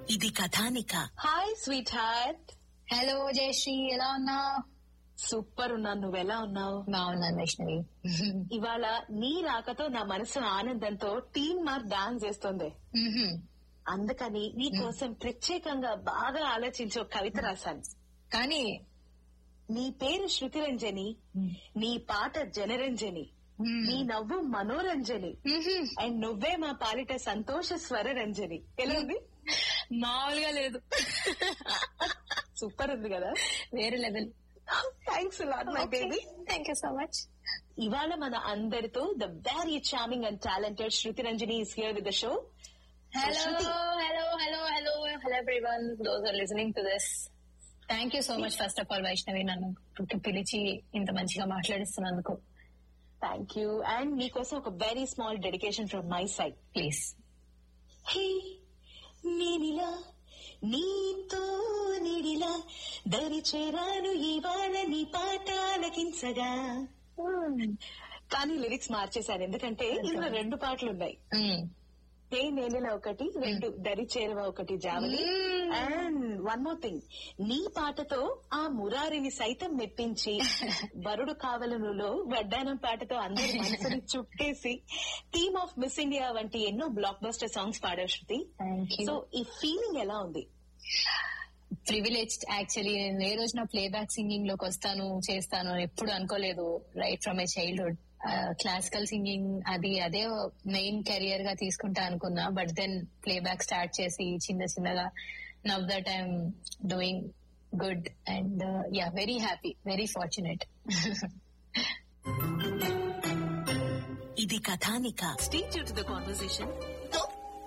ఇది కథానిక hi sweetheart hello Jayasri ఎలా ఉన్నావు సూపర్ ఉన్నాను నువ్వెలా ఉన్నావు బాగున్నాను వైష్ణవి ఇవాళ నీ రాకతో నా మనసు ఆనందంతో టీమ్ మార్క్ డాన్స్ చేస్తుంది మ్హూ. అందుకని నీ కోసం ప్రత్యేకంగా బాగా ఆలోచించి ఒక కవిత రాశాను కానీ నీ పేరు శృతిరంజని నీ పాట జనరంజని మ్మ్. నీ నవ్వు మనోరంజని మ్హూ. అండ్ నువ్వే మా పాలిట సంతోష స్వర రంజని ఎలా ఉంది మామూలుగా లేదు సూపర్ ఉంది కదా వేరే level thanks lot my baby thank you so much ఇవాళ మన అందరితో the very charming and talented Shruti Ranjani is here with the show hello Shruti. Hello hello hello hello everyone those are listening to this thank you so much first of all Vaishnavi నన్ను పిలిచి ఇంత మంచిగా మాట్లాడిస్తున్నందుకు thank you and మీకోసం ఒక very small dedication from my side please hey నేనిలా నీతో నిడిలా దరి చేరాను ఇవాళ నీ పాట ఆలకించగా కానీ లిరిక్స్ మార్చేశాను ఎందుకంటే ఇందులో రెండు పాటలు ఉన్నాయి హే నేనిలా ఒకటి రెండు దరి చేరవ ఒకటి జావలి Mm. And one more thing నీ పాటతో ఆ మురారిని సైతం మెప్పించి వరుడు కావలనులో వడ్డానం పాటతో అందరి మనసుని చుట్టేసి థీమ్ ఆఫ్ మిస్ ఇండియా వంటి ఎన్నో బ్లాక్ బస్టర్ సాంగ్స్ పాడావు శృతి థ్యాంక్ యూ సో ఈ ఫీలింగ్ ఎలా ఉంది ప్రివిలేజ్డ్ యాక్చువల్లీ నేను ఏ రోజు నా ప్లేబ్యాక్ సింగింగ్ లోకి వస్తాను చేస్తాను అని ఎప్పుడు అనుకోలేదు right from my childhood classical singing అది అదే మెయిన్ కెరియర్ గా తీసుకుంటా అనుకున్నా బట్ దెన్ ప్లేబ్యాక్ స్టార్ట్ చేసి చిన్న చిన్నగా now that I'm doing good and yeah very happy very fortunate ఇది కథానిక స్టే టు ద కాన్వర్సేషన్